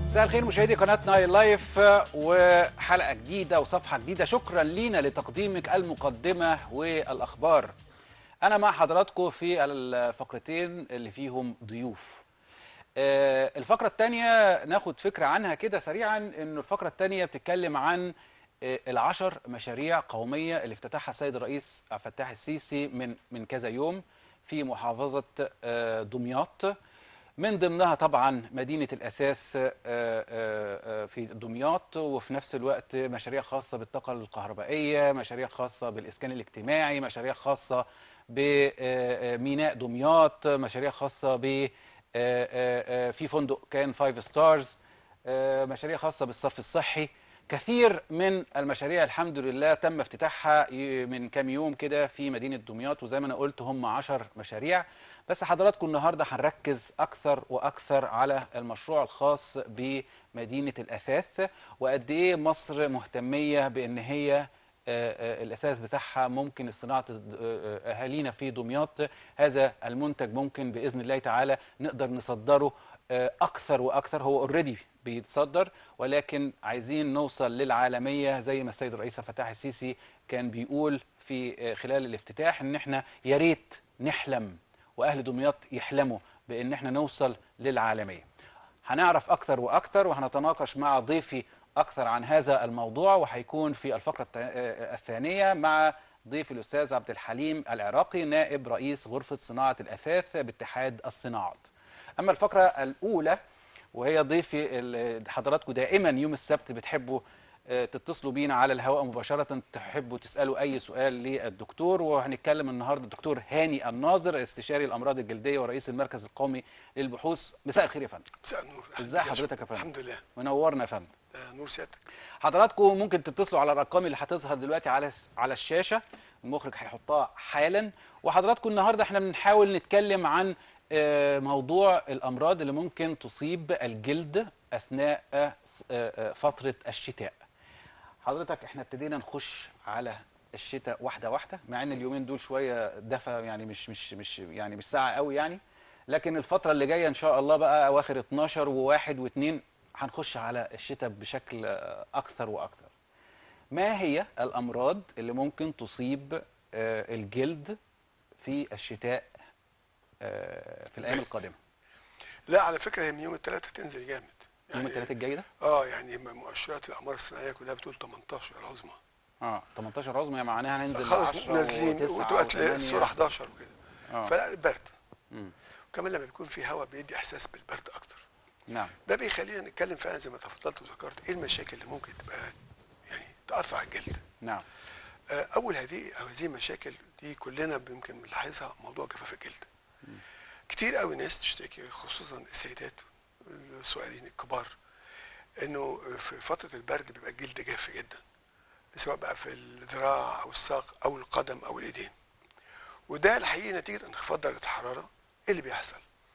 مساء الخير مشاهدي قناة نايل لايف وحلقة جديدة وصفحة جديدة شكرا لينا لتقديمك المقدمة والأخبار أنا مع حضراتكم في الفقرتين اللي فيهم ضيوف آه، الفقرة الثانية ناخد فكرة عنها كده سريعا إن الفقرة الثانية بتتكلم عن آه، العشر مشاريع قومية اللي افتتحها السيد الرئيس عبد الفتاح السيسي من من كذا يوم في محافظة آه، دمياط من ضمنها طبعا مدينة الأساس آه، آه، آه، في دمياط وفي نفس الوقت مشاريع خاصة بالطاقة الكهربائية مشاريع خاصة بالإسكان الاجتماعي مشاريع خاصة بميناء دمياط مشاريع خاصة ب آه، آه، آه، في فندق كان فايف ستارز مشاريع خاصة بالصرف الصحي كثير من المشاريع الحمد لله تم افتتاحها ي- من كام يوم كده في مدينة دمياط وزي ما انا قلت هم عشر مشاريع بس حضراتكم النهاردة هنركز أكثر وأكثر على المشروع الخاص بمدينة الأثاث وقد إيه مصر مهتمية بأن هي آه، آه، الاساس بتاعها ممكن صناعه الد- آه، آه، اهالينا في دمياط هذا المنتج ممكن باذن الله تعالى نقدر نصدره آه، اكثر واكثر هو اوريدي بيتصدر ولكن عايزين نوصل للعالميه زي ما السيد الرئيس عبد الفتاح السيسي كان بيقول في آه، خلال الافتتاح ان احنا يا ريت نحلم واهل دمياط يحلموا بان احنا نوصل للعالميه هنعرف اكثر واكثر وهنتناقش مع ضيفي اكثر عن هذا الموضوع وهيكون في الفقره الت- آه، الثانيه مع ضيف الاستاذ عبد الحليم العراقي نائب رئيس غرفه صناعه الاثاث باتحاد الصناعات. اما الفقره الاولى وهي ضيفي ال- حضراتكم دائما يوم السبت بتحبوا آه، تتصلوا بينا على الهواء مباشرة تحبوا تسألوا أي سؤال للدكتور وهنتكلم النهاردة الدكتور هاني الناظر استشاري الأمراض الجلدية ورئيس المركز القومي للبحوث مساء الخير يا فندم مساء النور ازاي حضرتك يا فندم الحمد لله منورنا يا فندم آه، نور سيادتك حضراتكم ممكن تتصلوا على الارقام اللي هتظهر دلوقتي على على الشاشه المخرج هيحطها حالا وحضراتكم النهارده احنا بنحاول نتكلم عن آه، موضوع الامراض اللي ممكن تصيب الجلد اثناء آه، آه، فتره الشتاء حضرتك احنا ابتدينا نخش على الشتاء واحده واحده مع ان اليومين دول شويه دفى يعني مش مش مش يعني مش ساعه قوي يعني لكن الفتره اللي جايه ان شاء الله بقى اواخر 12 و1 و2 هنخش على الشتاء بشكل آه، اكثر واكثر ما هي الامراض اللي ممكن تصيب آه، الجلد في الشتاء آه، في الايام القادمه لا على فكره هي من يوم الثلاث هتنزل جامد يوم الثلاثاء الجاي ده اه يعني م- مؤشرات الاقمار الصناعيه كلها بتقول 18 العظمى اه 18 عظمى معناها هننزل خلاص 10 نازلين و9 وتبقى تلاقي و8. الصوره 11 وكده آه. فلا برد مم. وكمان لما بيكون في هواء بيدي احساس بالبرد اكتر نعم ده بيخلينا نتكلم فعلا زي ما تفضلت وذكرت ايه المشاكل اللي ممكن تبقى يعني تاثر على الجلد نعم آه، اول هذه او هذه المشاكل دي كلنا يمكن بنلاحظها موضوع جفاف الجلد كتير قوي ناس تشتكي خصوصا السيدات السؤالين الكبار انه في فتره البرد بيبقى الجلد جاف جدا سواء بقى في الذراع او الساق او القدم او الايدين وده الحقيقه نتيجه انخفاض درجه الحراره إيه اللي بيحصل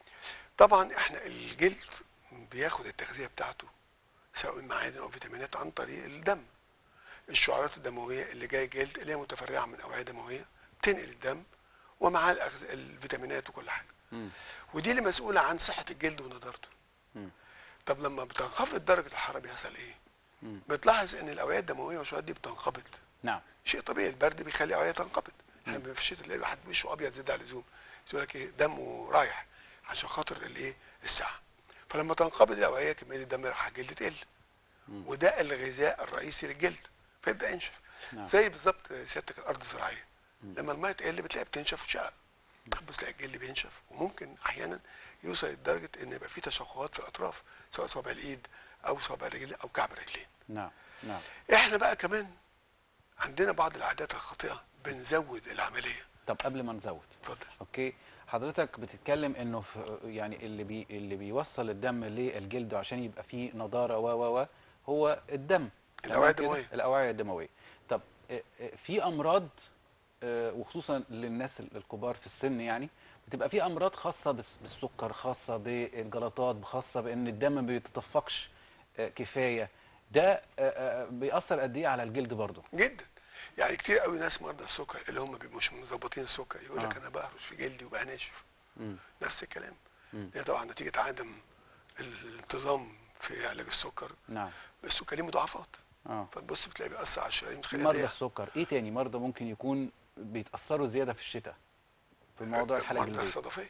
طبعا احنا الجلد بياخد التغذيه بتاعته سواء من معادن او فيتامينات عن طريق الدم الشعيرات الدمويه اللي جايه الجلد اللي هي متفرعه من اوعيه دمويه بتنقل الدم ومعاه الأغذية- الفيتامينات وكل حاجه مم. ودي اللي مسؤوله عن صحه الجلد ونضارته مم. طب لما بتنخفض درجه الحراره بيحصل ايه مم. بتلاحظ ان الاوعيه الدمويه والشعيرات دي بتنقبض نعم شيء طبيعي البرد بيخلي الاوعيه تنقبض احنا في الشتاء تلاقي الواحد وشه ابيض زياده عن اللزوم يقول لك ايه دمه رايح عشان خاطر الايه الساعه فلما تنقبض الاوعيه كميه الدم اللي رايحه الجلد تقل وده الغذاء الرئيسي للجلد فيبدا ينشف نعم. زي بالظبط سيادتك الارض الزراعيه لما الميه تقل بتلاقي بتنشف وتشقق بس تلاقي الجلد بينشف وممكن احيانا يوصل لدرجه ان يبقى في تشققات في الاطراف سواء صابع الايد او صابع الرجل او كعب الرجلين نعم نعم احنا بقى كمان عندنا بعض العادات الخاطئه بنزود العمليه طب قبل ما نزود اتفضل اوكي حضرتك بتتكلم انه في يعني اللي بي اللي بيوصل الدم للجلد عشان يبقى فيه نضاره و و و هو الدم الأوعية تمام كده؟ الدموية. الاوعيه الدمويه طب آه، آه، في امراض آه، وخصوصا للناس ال- الكبار في السن يعني بتبقى في امراض خاصه بس- بالسكر خاصه بالجلطات خاصه بان الدم ما بيتدفقش آه، كفايه ده آه، آه، بيأثر قد ايه على الجلد برضه جدا يعني كتير قوي ناس مرضى السكر اللي هم بيبقوا مش مظبطين السكر يقول لك آه. انا بهرش في جلدي وبقى ناشف مم. نفس الكلام مم. هي طبعا نتيجه عدم الانتظام في علاج السكر نعم بس كان ليه مضاعفات اه فتبص بتلاقي بيأثر على الشرايين الخليه مرضى ضيقة. السكر ايه تاني مرضى ممكن يكون بيتاثروا زياده في الشتاء في موضوع الحلقه مرضى الجلديه الصدفيه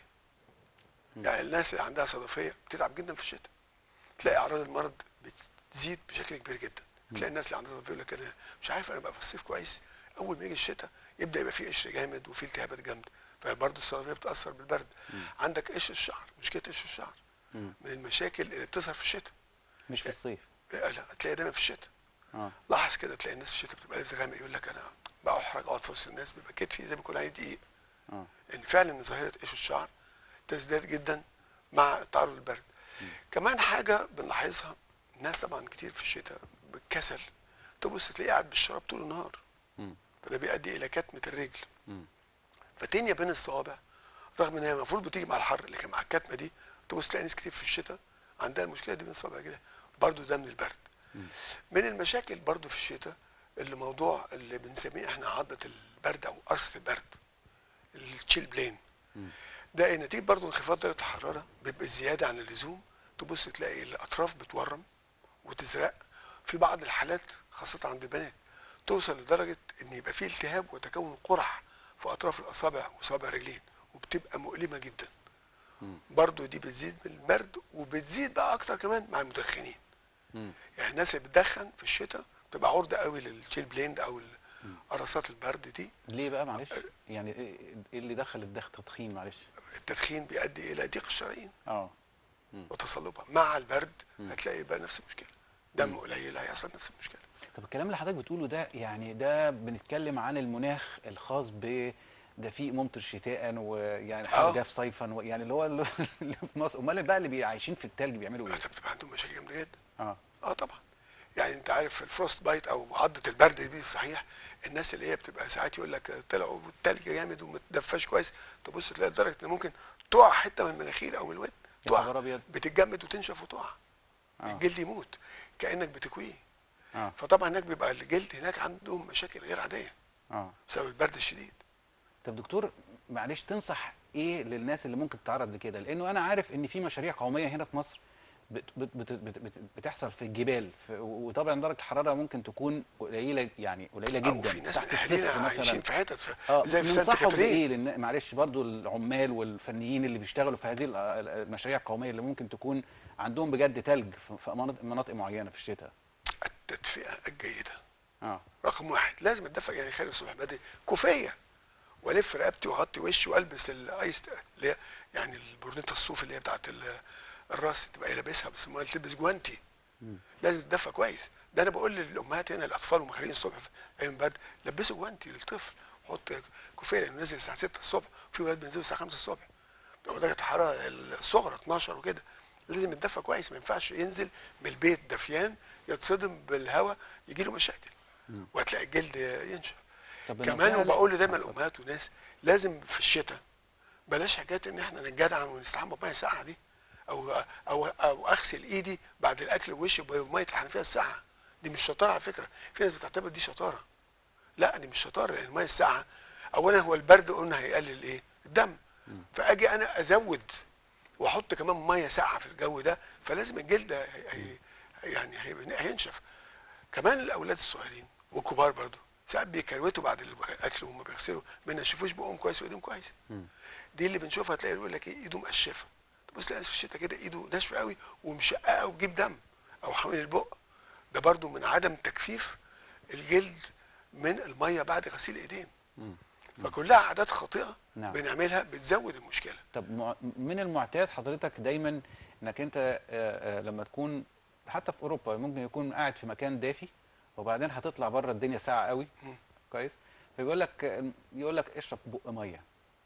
يعني الناس اللي عندها صدفيه بتتعب جدا في الشتاء تلاقي اعراض المرض بتزيد بشكل كبير جدا تلاقي الناس اللي عندها صدفيه يقول لك انا مش عارف انا بقى في الصيف كويس اول ما يجي الشتاء يبدا يبقى فيه قشر جامد وفيه التهابات جامده فبرضه الصدفيه بتاثر بالبرد عندك قشر الشعر مشكله قشر الشعر مم. من المشاكل اللي بتظهر في الشتاء مش في الصيف لا هتلاقي دايما في الشتاء اه لاحظ كده تلاقي الناس في الشتاء بتبقى لابسه غامق يقول لك انا بأحرج اقعد في وسط الناس بيبقى كتفي زي ما يكون عليه دقيق اه لان فعلا ظاهره قشر الشعر تزداد جدا مع التعرض للبرد كمان حاجه بنلاحظها الناس طبعا كتير في الشتاء بالكسل تبص تلاقيه قاعد بالشراب طول النهار مم. فده بيؤدي الى كتمه الرجل مم. فتنيا بين الصوابع رغم ان هي المفروض بتيجي مع الحر لكن مع الكتمه دي تبص تلاقي ناس كتير في الشتاء عندها المشكله دي بين الصوابع كده برضو ده من البرد من المشاكل برضو في الشتاء اللي موضوع اللي بنسميه احنا عضه البرد او قرصه البرد التشيل بلين ده نتيجه برضو انخفاض درجه الحراره بيبقى زياده عن اللزوم تبص تلاقي الاطراف بتورم وتزرق في بعض الحالات خاصه عند البنات توصل لدرجه ان يبقى فيه التهاب وتكون قرح في اطراف الاصابع وصابع الرجلين وبتبقى مؤلمه جدا برضو دي بتزيد من البرد وبتزيد بقى اكتر كمان مع المدخنين مم. يعني الناس اللي بتدخن في الشتاء بتبقى عرضه قوي للتشيل بليند او قرصات البرد دي ليه بقى معلش يعني ايه إيه اللي دخل الدخ تدخين معلش التدخين بيؤدي الى ضيق الشرايين اه وتصلبها مع البرد هتلاقي بقى نفس المشكله دم قليل هيحصل نفس المشكله طب الكلام اللي حضرتك بتقوله ده يعني ده بنتكلم عن المناخ الخاص ب دفيق ممطر شتاء ويعني حر آه. جاف صيفا و- يعني اللي هو اللي في مصر امال بقى اللي بي- عايشين في التلج بيعملوا ايه؟ بس بتبقى عندهم مشاكل جامده جدا اه اه طبعا يعني انت عارف الفروست بايت او عضه البرد دي صحيح الناس اللي هي بتبقى ساعات يقول لك طلعوا التلج جامد وما تدفاش كويس تبص تلاقي لدرجه ان ممكن تقع حته من المناخير او من الودن يا تقع خبر أبيض. بتتجمد وتنشف وتقع آه. الجلد يموت كانك بتكويه اه فطبعا هناك بيبقى الجلد هناك عندهم مشاكل غير عاديه اه بسبب البرد الشديد طب دكتور معلش تنصح ايه للناس اللي ممكن تتعرض لكده لانه انا عارف ان في مشاريع قوميه هنا في مصر بت بت بت بت بت بتحصل في الجبال في وطبعا درجه الحراره ممكن تكون قليله يعني قليله او جدا في ناس من تحت اهالينا الصفر عايشين مثلا في حتت في اه زي في سانت ننصحهم بايه كاترين لان معلش برضو العمال والفنيين اللي بيشتغلوا في هذه ال- المشاريع القوميه اللي ممكن تكون عندهم بجد تلج في في مناطق- مناطق معينه في الشتاء التدفئه الجيده اه رقم واحد لازم اتدفى يعني خارج الصبح بدري كوفيه والف رقبتي واغطي وشي والبس الايس اللي هي يعني البورنيطه الصوف اللي هي بتاعت ال- الراس تبقى لابسها بس ما تلبس جوانتي لازم تدفى كويس ده انا بقول للامهات هنا الاطفال وهم خارجين الصبح في ايام البرد لبسوا جوانتي للطفل حط كوفيه لانه نازل الساعه 6 الصبح في ولاد بينزلوا الساعه 5 الصبح بيبقى درجه الحراره الصغرى 12 وكده لازم يتدفى كويس ما ينفعش ينزل من البيت دفيان يتصدم بالهواء يجي له مشاكل وهتلاقي الجلد ينشف طب كمان النصيحة ل- وبقول دايما الامهات والناس لازم في الشتاء بلاش حكايه ان احنا نتجدعن ونستحمى بميه ساقعه دي او او او اغسل ايدي بعد الاكل ووشي بميه الحنفيه الساقعه دي مش شطاره على فكره في ناس بتعتبر دي شطاره لا دي مش شطاره لان الميه الساقعه اولا هو البرد قلنا هيقلل ايه الدم فاجي انا ازود واحط كمان ميه ساقعه في الجو ده فلازم الجلد هي هي يعني هي- هينشف كمان الاولاد الصغيرين والكبار برضو ساعات بيكروتوا بعد الاكل وهم بيغسلوا ما ينشفوش بقهم كويس وايديهم كويس دي اللي بنشوفها تلاقي يقول لك ايه ايده مقشفه تبص تلاقي ناس في الشتاء كده ايده ناشفه قوي ومشققه وتجيب دم او حوالين البق ده برضو من عدم تجفيف الجلد من الميه بعد غسيل الايدين فكلها عادات خاطئه نعم. بنعملها بتزود المشكله طب مع- من المعتاد حضرتك دايما انك انت آه، آه، لما تكون حتى في اوروبا ممكن يكون قاعد في مكان دافي وبعدين هتطلع بره الدنيا ساعه قوي كويس فيقول لك يقول لك اشرب بق ميه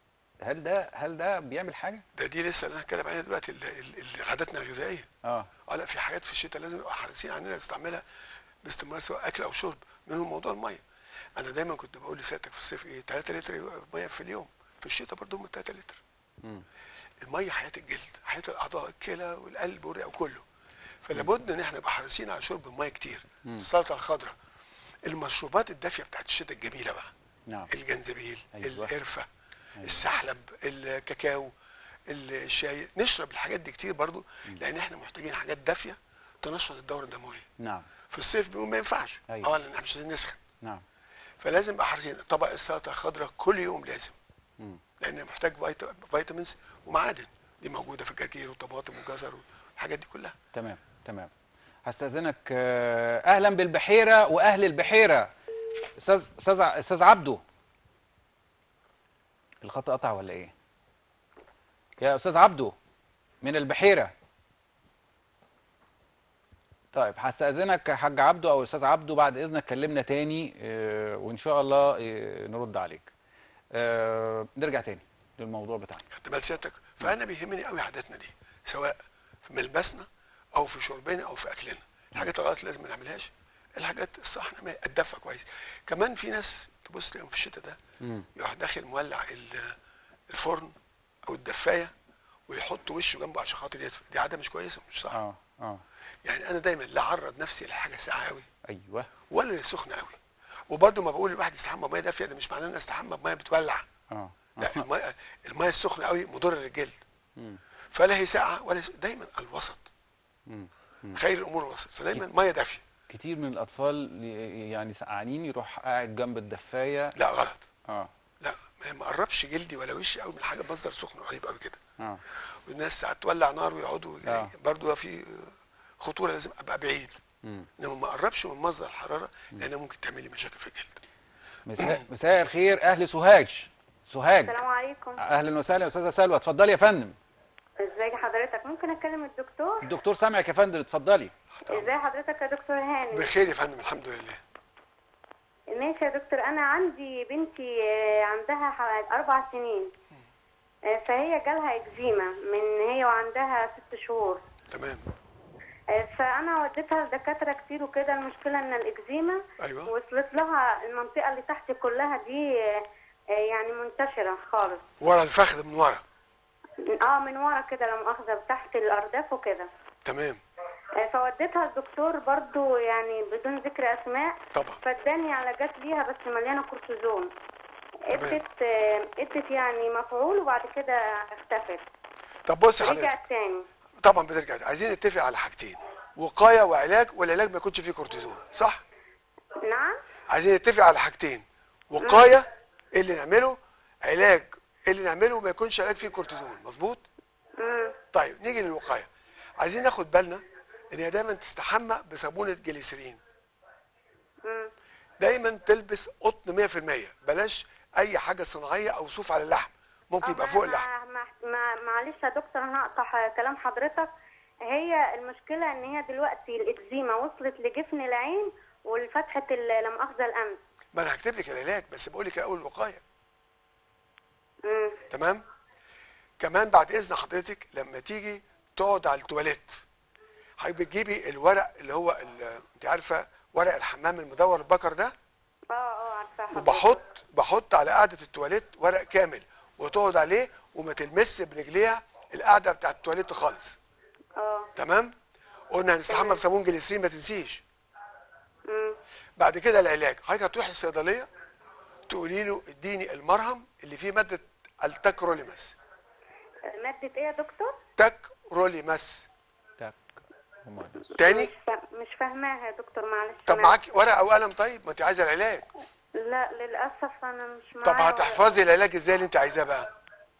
هل ده هل ده بيعمل حاجه؟ ده دي لسه اللي انا هتكلم عليها دلوقتي ال- ال- ال- عاداتنا الغذائيه اه اه لا في حاجات في الشتاء لازم نبقى حريصين علينا نستعملها باستمرار سواء اكل او شرب منهم موضوع الميه انا دايما كنت بقول لسيادتك في الصيف ايه 3 لتر ميه في اليوم في الشتاء برضه هم 3 لتر مم. الميه حياه الجلد حياه الاعضاء الكلى والقلب والرئه وكله فلابد ان احنا نبقى حريصين على شرب الميه كتير السلطه الخضراء المشروبات الدافيه بتاعت الشتاء الجميله بقى نعم الجنزبيل أيوة. القرفه أيوة. السحلب الكاكاو الشاي نشرب الحاجات دي كتير برضو لان احنا محتاجين حاجات دافيه تنشط الدوره الدمويه نعم في الصيف بيقول ما ينفعش أيوة. اه لان احنا مش عايزين نسخن نعم فلازم نبقى حريصين طبق السلطه الخضراء كل يوم لازم مم. لان محتاج فيتا- فيتامينز ومعادن دي موجوده في الجرجير والطماطم والجزر والحاجات دي كلها تمام تمام هستأذنك آه، اهلا بالبحيره واهل البحيره استاذ استاذ ع- استاذ عبده الخط قطع ولا ايه يا استاذ عبده من البحيره طيب هستأذنك يا حاج عبده او استاذ عبده بعد اذنك كلمنا تاني آه، وان شاء الله آه، نرد عليك آه، نرجع تاني للموضوع بتاعنا خدت بال سيادتك فانا بيهمني قوي عاداتنا دي سواء في ملبسنا او في شربنا او في اكلنا الحاجات الغلط لازم ما نعملهاش الحاجات الصح نعملها الدفى كويس كمان في ناس تبص تلاقيهم في الشتاء ده مم. يروح داخل مولع ال- الفرن او الدفايه ويحط وشه جنبه عشان خاطر يدفى دي عاده مش كويسه مش صح اه اه يعني انا دايما لا اعرض نفسي لحاجه ساقعه قوي ايوه ولا للسخنه قوي وبرده ما بقول الواحد يستحمى بميه دافيه ده مش معناه ان أنا استحمى بميه بتولع اه لا الميه الميه السخنه قوي مضره للجلد مم. فلا هي ساقعه ولا س... دايما الوسط مم. خير الامور الوسط فدايما ميه دافيه كتير من الاطفال ي- يعني سقعانين يروح قاعد جنب الدفايه لا غلط اه لا ما- ما قربش جلدي ولا وشي قوي من حاجه مصدر سخن قريب قوي كده اه والناس ساعات تولع نار ويقعدوا آه. برضه في خطوره لازم ابقى بعيد مم. انما ما اقربش من مصدر الحراره لانها ممكن تعمل لي مشاكل في الجلد مساء مساء الخير اهل سوهاج سوهاج السلام عليكم اهلا وسهلا يا استاذه سلوى اتفضلي يا فندم ازي حضرتك ممكن اكلم الدكتور الدكتور سامعك يا فندم اتفضلي ازي حضرتك يا دكتور هاني بخير يا فندم الحمد لله ماشي يا دكتور انا عندي بنتي آه، عندها حوالي اربع سنين آه، فهي جالها اكزيما من هي وعندها ست شهور تمام آه، فانا وديتها لدكاتره كتير وكده المشكله ان الاكزيما أيوة. وصلت لها المنطقه اللي تحت كلها دي آه، آه، يعني منتشره خالص ورا الفخذ من ورا اه من ورا كده لا مؤاخذه تحت الارداف وكده تمام آه، فوديتها الدكتور برضو يعني بدون ذكر اسماء طبعا. فاداني علاجات ليها بس مليانه كورتيزون تمام. ادت آه، ادت يعني مفعول وبعد كده اختفت طب بص حضرتك رجعت تاني طبعا بترجع عايزين نتفق على حاجتين وقايه وعلاج والعلاج ما يكونش فيه كورتيزون صح نعم عايزين نتفق على حاجتين وقايه إيه اللي نعمله علاج إيه اللي نعمله ما يكونش علاج فيه كورتيزون مظبوط امم طيب نيجي للوقايه عايزين ناخد بالنا ان هي دايما تستحمى بصابونه جليسرين امم دايما تلبس قطن 100% بلاش اي حاجه صناعيه او صوف على اللحم ممكن يبقى فوق اللحم مع مع مع معلش يا دكتور انا هقطع كلام حضرتك هي المشكله ان هي دلوقتي الاكزيما وصلت لجفن العين والفتحه ال- لا مؤاخذه الانف ما انا هكتب لك العلاج بس بقول لك الاول الوقايه امم تمام كمان بعد اذن حضرتك لما تيجي تقعد على التواليت حضرتك بتجيبي الورق اللي هو ال- انت عارفه ورق الحمام المدور البكر ده اه اه عارفه حضرتك. وبحط بحط على قاعده التواليت ورق كامل وتقعد عليه وما تلمس برجليها القاعده بتاعت التواليت خالص اه تمام قلنا هنستحمى بصابون جليسرين ما تنسيش امم بعد كده العلاج حضرتك هتروحي الصيدليه تقولي له اديني المرهم اللي فيه ماده التاكروليماس ماده ايه يا دكتور تاكروليماس تك هما ده. تاني مش فا- مش فاهماها يا دكتور معلش طب أنا- معاك ورقه وقلم طيب ما انت عايزه العلاج لا للاسف انا مش معايا طب ولا- هتحفظي العلاج ازاي اللي انت عايزاه بقى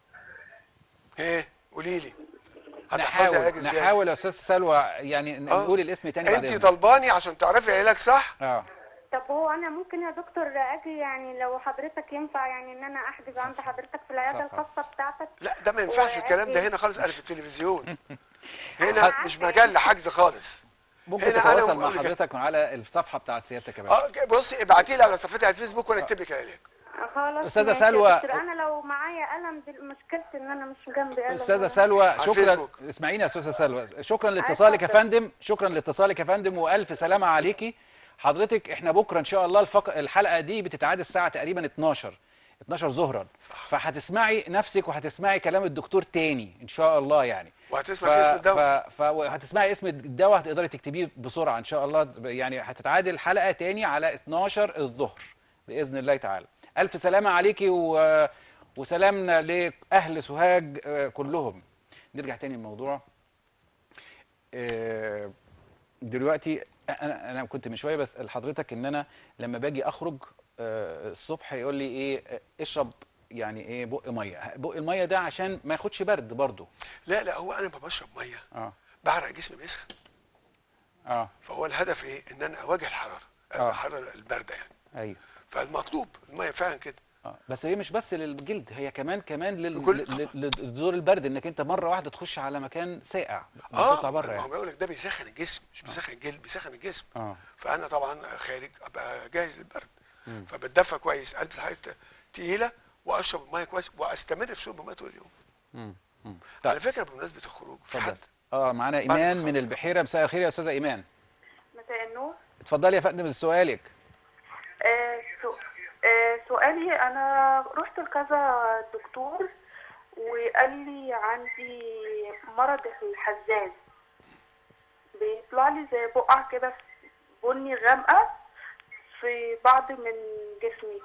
ايه قولي لي هتحفظي العلاج نحاول ازاي نحاول يا استاذ سلوى يعني ن- آه. نقول الاسم تاني بعد انت اذنك طلباني عشان تعرفي العلاج صح اه طب هو انا ممكن يا دكتور اجي يعني لو حضرتك ينفع يعني ان انا احجز عند حضرتك في العياده صفحة. الخاصه بتاعتك لا ده ما ينفعش الكلام ده وأجي- هنا خالص انا في التلفزيون هنا مش مجال لحجز خالص ممكن هنا أنا تتواصل مع بقول لك- حضرتك على الصفحه بتاعت سيادتك يا باشا اه بصي ابعتي لي على صفحتي على الفيسبوك وانا اكتب لك العلاج خلاص أستاذة ماشي يا سلوى. دكتور. انا لو معايا قلم دل- مشكلتي ان انا مش جنبي قلم استاذه ولا- سلوى على شكرا الفيسبوك. اسمعيني يا استاذه سلوى شكرا لاتصالك يا اتفضل. فندم شكرا لاتصالك يا فندم والف سلامه عليكي حضرتك احنا بكره ان شاء الله الفق... الحلقه دي بتتعاد الساعه تقريبا 12 12 ظهرا فهتسمعي نفسك وهتسمعي كلام الدكتور تاني ان شاء الله يعني وهتسمع في اسم الدواء. ف... ف... وهتسمعي اسم الدواء هتقدري تكتبيه بسرعه ان شاء الله يعني هتتعاد الحلقه تاني على 12 الظهر باذن الله تعالى الف سلامه عليكي و... وسلامنا لاهل سوهاج آه، كلهم نرجع تاني للموضوع آه، دلوقتي انا انا كنت من شويه بسال حضرتك ان انا لما باجي اخرج آه، الصبح يقول لي ايه آه، اشرب يعني ايه بق ميه بق الميه ده عشان ما ياخدش برد برضه لا لا هو انا ما بشرب ميه اه بعرق جسمي بيسخن اه فهو الهدف ايه ان انا اواجه الحراره آه. الحراره البارده يعني ايوه فالمطلوب الميه فعلا كده اه بس هي مش بس للجلد هي كمان كمان لل- لكل- لل- لل- لدور البرد انك انت مره واحده تخش على مكان ساقع اه تطلع بره ما هو يعني بيقول لك ده بيسخن الجسم مش بيسخن الجلد بيسخن الجسم اه فانا طبعا خارج ابقى جاهز للبرد فبتدفى كويس البس حاجه تقيله واشرب الميه كويس واستمر في شرب الميه طول اليوم مم. مم. على طيب فكره بمناسبه الخروج في اتفضل حد اه معانا بعد ما ايمان من نخلص. البحيره مساء الخير يا استاذه ايمان مساء النور اتفضلي يا فندم سؤالك آه، سو- آه، سؤالي انا رحت لكذا دكتور وقال لي عندي مرض الحزاز بيطلع لي زي بقع كده بني غامقه في بعض من جسمي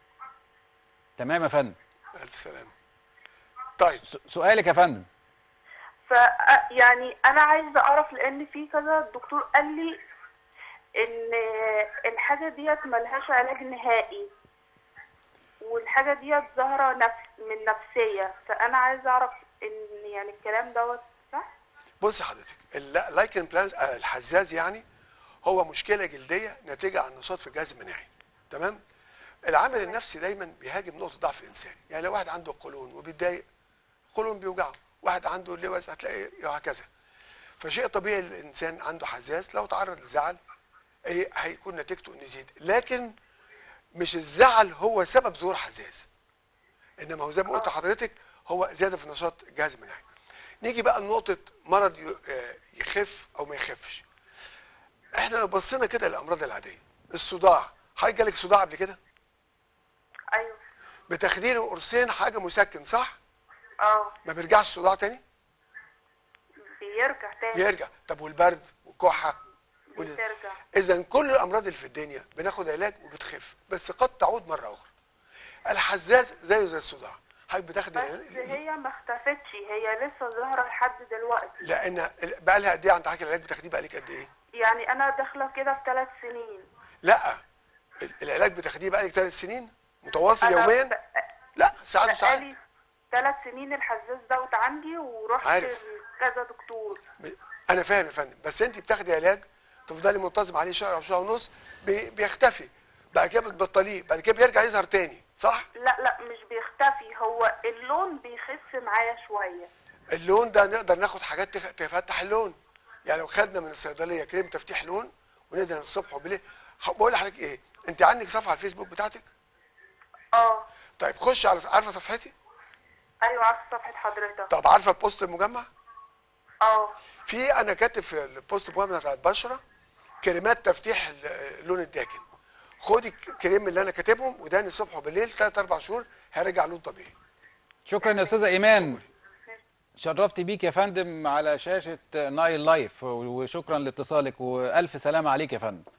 تمام يا فندم الف سلامه طيب س- سؤالك يا فندم ف يعني انا عايزه اعرف لان في كذا دكتور قال لي ان الحاجه ديت ملهاش علاج نهائي والحاجه ديت ظاهره نفس من نفسيه فانا عايزه اعرف ان يعني الكلام دوت صح بص حضرتك اللايكن بلانز الحزاز يعني هو مشكله جلديه ناتجه عن نشاط في الجهاز المناعي تمام العامل النفسي دايما بيهاجم نقطه ضعف الانسان يعني لو واحد عنده قولون وبيتضايق قولون بيوجعه واحد عنده لوز هتلاقي وهكذا فشيء طبيعي الانسان عنده حزاز لو تعرض لزعل إيه هيكون نتيجته انه يزيد لكن مش الزعل هو سبب ظهور حزاز انما هو زي ما قلت لحضرتك هو زياده في نشاط الجهاز المناعي نيجي بقى لنقطه مرض ي- آه، يخف او ما يخفش احنا لو بصينا كده للامراض العاديه الصداع حضرتك جالك صداع قبل كده ايوه بتاخدي له قرصين حاجه مسكن صح اه ما بيرجعش الصداع تاني بيرجع تاني يرجع طب والبرد والكحه وال- بترجع اذا كل الامراض اللي في الدنيا بناخد علاج وبتخف بس قد تعود مره اخرى الحزاز زيه زي الصداع حضرتك بتاخدي بس هي ما اختفتش هي لسه ظاهره لحد دلوقتي لان بقى لها قد ايه عند حضرتك العلاج بتاخديه بقى لك قد ايه يعني انا داخله كده في ثلاث سنين لا ال- العلاج بتاخديه بقى لك ثلاث سنين متواصل أنا يوميا ب- لا ساعات وساعات بقالي ثلاث سنين الحزاز دوت عندي ورحت عارف. لكذا دكتور ب- انا فاهم يا فندم بس انت بتاخدي علاج تفضلي منتظم عليه شهر او شهر ونص بي- بيختفي بعد كده بتبطليه بعد كده بيرجع يظهر تاني صح لا لا مش بيختفي هو اللون بيخف معايا شويه اللون ده نقدر ناخد حاجات تخ- تفتح اللون يعني لو خدنا من الصيدليه كريم تفتيح لون وندهن الصبح وبالليل ح- بقول لحضرتك ايه انت عندك صفحه على الفيسبوك بتاعتك اه طيب خش على عارفه صفحتي ايوه عارفه صفحه حضرتك طب عارفه البوست المجمع اه في انا كاتب في البوست المجمع بتاع البشره كريمات تفتيح ال- اللون الداكن خدي الكريم اللي انا كاتبهم ودهن الصبح وبالليل 3 4 شهور هيرجع لون طبيعي شكرا يا استاذه ايمان شرفت بيك يا فندم على شاشه نايل لايف وشكرا لاتصالك والف سلامه عليك يا فندم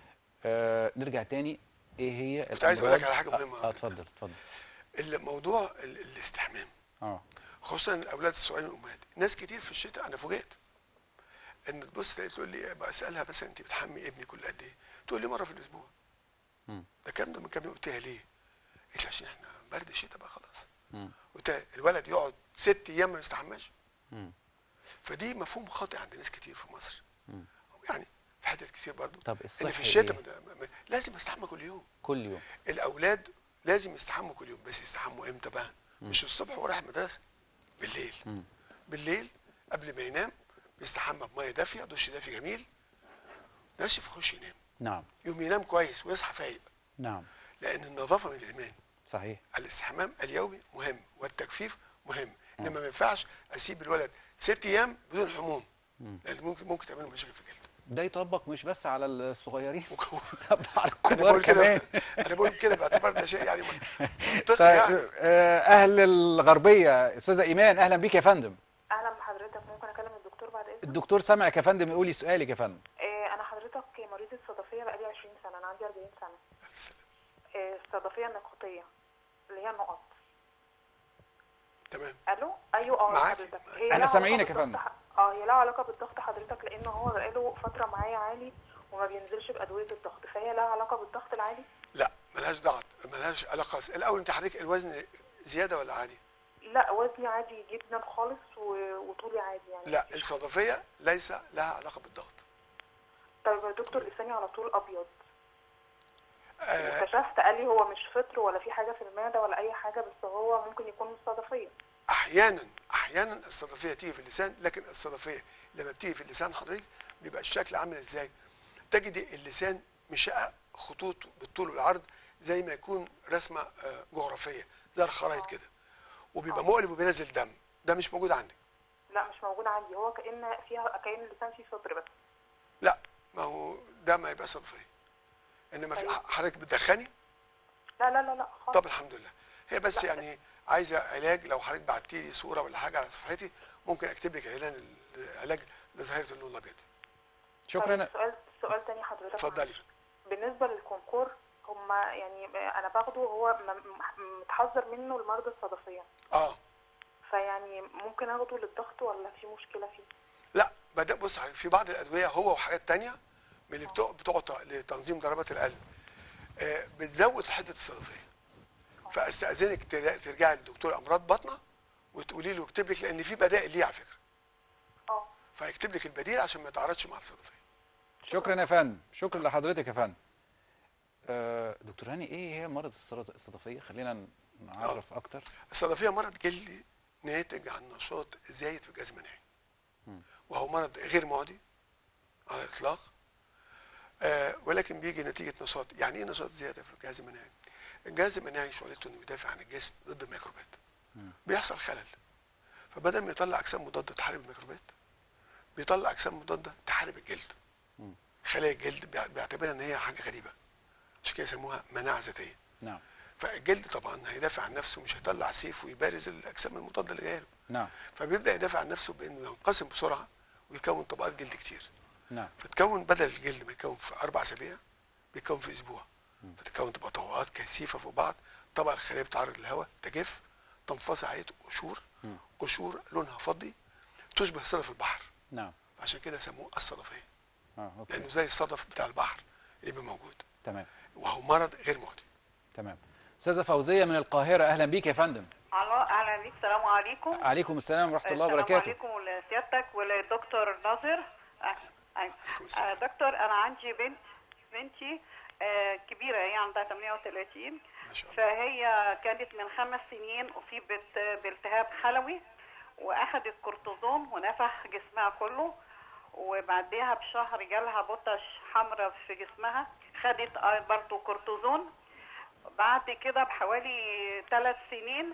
آه نرجع تاني ايه هي كنت عايز أقول لك على حاجة الأمراض- مهمة. اه آه، اتفضل اتفضل الموضوع ال- الاستحمام اه خصوصا الاولاد الصغيرين والامهات ناس كتير في الشتاء انا فوجئت ان تبص تلاقي تقول لي بسالها بس انت بتحمي ابني كل قد ايه تقول لي مره في الاسبوع مم. ده الكلام ده من كام يوم قلت لها ليه قلت لي عشان احنا برد الشتاء بقى خلاص مم. قلت لها الولد يقعد ست ايام ما يستحماش مم. فدي مفهوم خاطئ عند ناس كتير في مصر مم. يعني في حتت كتير برضو طب ان الصحي في الشتاء إيه؟ ما- ما- لازم استحمى كل يوم كل يوم الاولاد لازم يستحموا كل يوم بس يستحموا امتى بقى مش الصبح وهو رايح المدرسه بالليل مم. بالليل قبل ما ينام بيستحمى بميه دافيه دش دافي جميل ناشف يخش ينام نعم يوم ينام كويس ويصحى فايق نعم لان النظافه من الايمان صحيح الاستحمام اليومي مهم والتجفيف مهم انما ما ينفعش اسيب الولد ست ايام بدون حموم لان ممكن ممكن تعمل له مشاكل في الجلد ده يطبق مش بس على الصغيرين وك- طب على انا الكبار بقول كده كمان انا بقول كده باعتبار ده شيء يعني منطقي طيب يعني آه، اهل الغربيه استاذه ايمان اهلا بيك يا فندم اهلا بحضرتك ممكن اكلم الدكتور بعد اذنك الدكتور سامعك يا فندم قولي سؤالك يا فندم آه، انا حضرتك مريضه صدفيه بقالي 20 سنه انا عندي 40 سنه آه، الصدفيه النقطيه اللي هي النقط تمام الو ايوه اه معاكي، حضرتك معاكي. هي أنا لها سامعينك علاقة يا بالضغط ح- اه هي لها علاقه بالضغط حضرتك لان هو بقاله فتره معايا عالي وما بينزلش بادويه الضغط فهي لها علاقه بالضغط العالي لا ملهاش ضغط ملهاش علاقه الاول انت حضرتك الوزن زياده ولا عادي لا وزني عادي جدا خالص و... وطولي عادي يعني لا الصدفيه ليس لها علاقه بالضغط طيب يا دكتور لساني على طول ابيض آه اكتشفت قال لي هو مش فطر ولا في حاجه في المعده ولا اي حاجه بس هو ممكن يكون مش صدفيه احيانا احيانا الصدفيه تيجي في اللسان لكن الصدفيه لما بتيجي في اللسان حضرتك بيبقى الشكل عامل ازاي تجد اللسان مشقق خطوط بالطول والعرض زي ما يكون رسمه آه، جغرافيه زي الخرايط كده وبيبقى مقلب وبينزل دم ده مش موجود عندك لا مش موجود عندي هو كان فيها كان اللسان فيه فطر بس لا ما هو ده ما يبقى صدفيه انما في طيب. حضرتك بتدخني لا لا لا لا خالص طب الحمد لله هي بس يعني عايزه علاج لو حضرتك بعتي لي صوره ولا حاجه على صفحتي ممكن اكتب لك علاج علاج لظاهره اللون الابيض شكرا طيب سؤال سؤال تاني حضرتك اتفضلي معلش. بالنسبه للكونكور هما يعني انا باخده هو م- م- متحذر منه المرضى الصدفيه اه فيعني ممكن اخده للضغط ولا في مشكله فيه لا بدا بص حضرتك، في بعض الادويه هو وحاجات تانية من اللي بتع- بتعطى لتنظيم ضربات القلب آه بتزود حده الصدفيه فاستاذنك تر- ترجعي لدكتور امراض بطنه وتقولي له يكتب لك لان في بدائل ليه على فكره اه فيكتب لك البديل عشان ما يتعارضش مع الصدفيه شكرا يا فندم شكرا لحضرتك يا فندم آه، دكتور هاني ايه هي مرض السرط- الصدفيه خلينا نعرف اكتر الصدفيه مرض جلدي ناتج عن نشاط زايد في الجهاز المناعي وهو مرض غير معدي على الاطلاق آه ولكن بيجي نتيجه نشاط يعني ايه نشاط زياده في الجهاز المناعي الجهاز المناعي شغلته انه يدافع عن الجسم ضد الميكروبات بيحصل خلل فبدل ما يطلع اجسام مضاده تحارب الميكروبات بيطلع اجسام مضاده تحارب الجلد خلايا الجلد بيع- بيعتبرها ان هي حاجه غريبه عشان كده يسموها مناعه ذاتيه نعم فالجلد طبعا هيدافع عن نفسه مش هيطلع سيف ويبارز الاجسام المضاده اللي جايه له نعم فبيبدا يدافع عن نفسه بانه ينقسم بسرعه ويكون طبقات جلد كتير نعم فتكون بدل الجلد ما يكون في اربع اسابيع بيكون في اسبوع فتكون تبقى طبقات كثيفه فوق بعض طبقه الخليه بتعرض للهواء تجف تنفصل عليه قشور قشور لونها فضي تشبه صدف البحر نعم عشان كده سموه الصدفيه اه اوكي لانه زي الصدف بتاع البحر اللي بيبقى موجود تمام وهو مرض غير معدي تمام استاذه فوزيه من القاهره اهلا بيك يا فندم الو اهلا بيك السلام عليكم عليكم السلام ورحمه الله السلام وبركاته عليكم ولسيادتك ولدكتور ناصر آه، آه، السلام. آه، دكتور انا عندي بنت بنتي آه، كبيره هي عندها 38 ما شاء الله. فهي كانت من خمس سنين اصيبت بالتهاب خلوي واخدت كورتيزون ونفخ جسمها كله وبعدها بشهر جالها بطش حمراء في جسمها خدت آه، برضه كورتيزون بعد كده بحوالي ثلاث سنين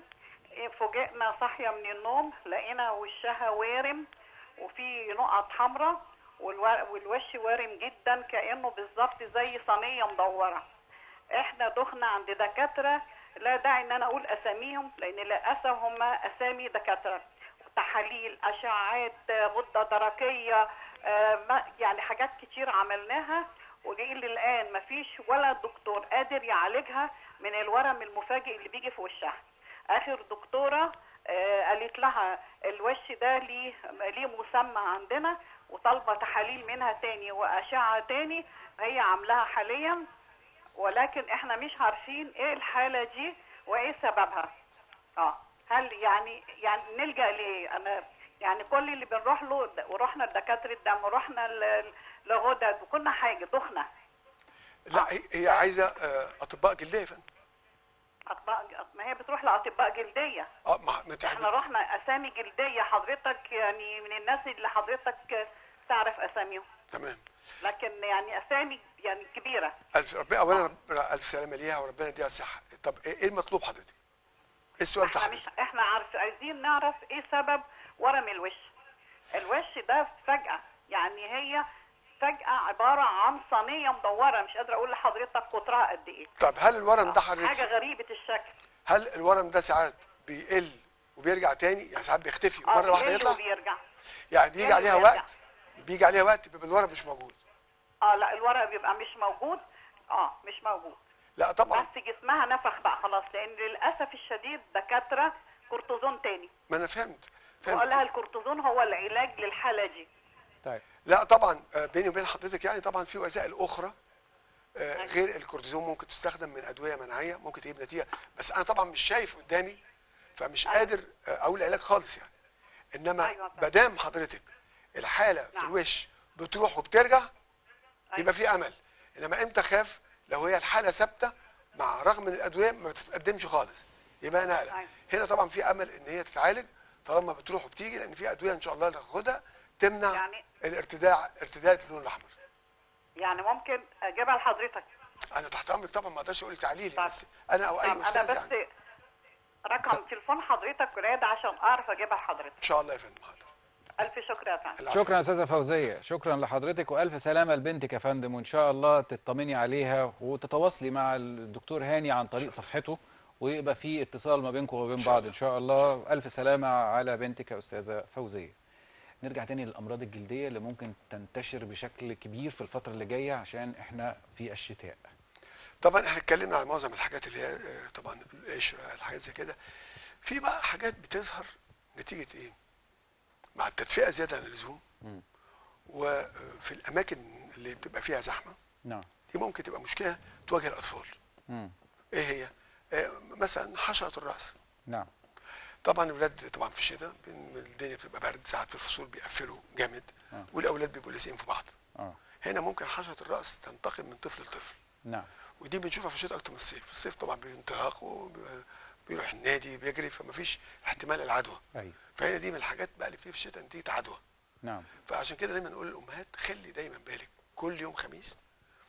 فوجئنا صاحية من النوم لقينا وشها وارم وفي نقط حمراء والو- والوش وارم جدا كأنه بالظبط زي صينية مدورة احنا دخنا عند دكاترة لا داعي ان انا اقول اساميهم لان للاسف هم اسامي دكاترة تحاليل اشعاعات غدة درقية آه، ما- يعني حاجات كتير عملناها والى الان مفيش ولا دكتور قادر يعالجها من الورم المفاجئ اللي بيجي في وشها اخر دكتوره آه، قالت لها الوش ده ليه ليه مسمى عندنا وطالبه تحاليل منها تاني واشعه تاني هي عاملاها حاليا ولكن احنا مش عارفين ايه الحاله دي وايه سببها اه هل يعني يعني نلجا لايه انا يعني كل اللي بنروح له ورحنا لدكاتره الدم ورحنا ل- لغدد وكل حاجه دخنا لا هي- هي عايزه آه، اطباء جلديه يا فندم اطباء ما هي بتروح لاطباء جلديه اه ما ما تحب- احنا رحنا اسامي جلديه حضرتك يعني من الناس اللي حضرتك تعرف اساميهم تمام لكن يعني اسامي يعني كبيره الف ربنا اولا رب- الف سلامه ليها وربنا يديها الصحه طب ايه إيه المطلوب حضرتك؟ ايه السؤال بتاع احنا مش حضرتك؟ احنا عارف عايزين نعرف ايه سبب ورم الوش الوش ده فجأة يعني هي فجأة عبارة عن صينية مدورة مش قادرة اقول لحضرتك قطرها قد ايه طب هل الورم ده حاجة حضرتك غريبة الشكل هل الورم ده ساعات بيقل وبيرجع تاني يعني ساعات بيختفي اه ومره واحده بيقل يطلع وبيرجع يعني بيجي يقل عليها ويرجع. وقت بيجي عليها وقت بيبقى الورم مش موجود اه لا الورق بيبقى مش موجود اه مش موجود لا طبعا بس جسمها نفخ بقى خلاص لان للاسف الشديد دكاتره كورتيزون تاني ما انا فهمت وقال فهمت لها الكورتيزون هو العلاج للحاله دي طيب لا طبعا آه، بيني وبين حضرتك يعني طبعا في وسائل اخرى آه، غير الكورتيزون ممكن تستخدم من ادويه مناعيه ممكن تجيب نتيجه بس انا طبعا مش شايف قدامي فمش أيوة. قادر آه، اقول علاج خالص يعني انما أيوة فعلا. ما دام حضرتك الحاله في نعم. الوش بتروح وبترجع أيوة. يبقى في امل انما امتى خاف لو هي الحاله ثابته مع رغم من الادويه ما بتتقدمش خالص يبقى انا اقلق أيوة. هنا طبعا في امل ان هي تتعالج طالما بتروح وبتيجي لان في ادويه ان شاء الله تاخدها تمنع يعني- الارتداع ارتداد اللون الاحمر يعني ممكن اجيبها لحضرتك انا تحت امرك طبعا ما اقدرش اقول تعليلي طب. بس انا او اي طب انا استاذ بس يعني رقم تليفون حضرتك ولاد عشان اعرف اجيبها لحضرتك ان شاء الله يا فندم حاضر الف شكر يا فندم العفو. شكرا يا استاذه فوزيه شكرا لحضرتك والف سلامه لبنتك يا فندم وان شاء الله تطمني عليها وتتواصلي مع الدكتور هاني عن طريق صفحته ويبقى في اتصال ما بينكم وبين شاء بعض الله. ان شاء الله الف سلامه على بنتك يا استاذه فوزيه نرجع تاني للامراض الجلديه اللي ممكن تنتشر بشكل كبير في الفتره اللي جايه عشان احنا في الشتاء طبعا احنا اتكلمنا عن معظم الحاجات اللي هي آه، طبعا القشره الحاجات زي كده في بقى حاجات بتظهر نتيجه ايه؟ مع التدفئه زياده عن اللزوم مم. وفي الاماكن اللي بتبقى فيها زحمه نعم دي ممكن تبقى مشكله تواجه الاطفال مم. ايه هي؟ آه، مثلا حشره الراس نعم طبعا الولاد طبعا في الشتاء بين- الدنيا بتبقى برد ساعات في الفصول بيقفلوا جامد آه. والاولاد بيبقوا لازقين في بعض اه هنا ممكن حشره الراس تنتقل من طفل لطفل نعم ودي بنشوفها في الشتاء اكتر من الصيف الصيف طبعا بينطلق وبيروح النادي بيجري فما فيش احتمال العدوى ايوه فهي دي من الحاجات بقى اللي بتيجي في الشتاء نتيجه عدوى نعم فعشان كده دايما نقول للامهات خلي دايما بالك كل يوم خميس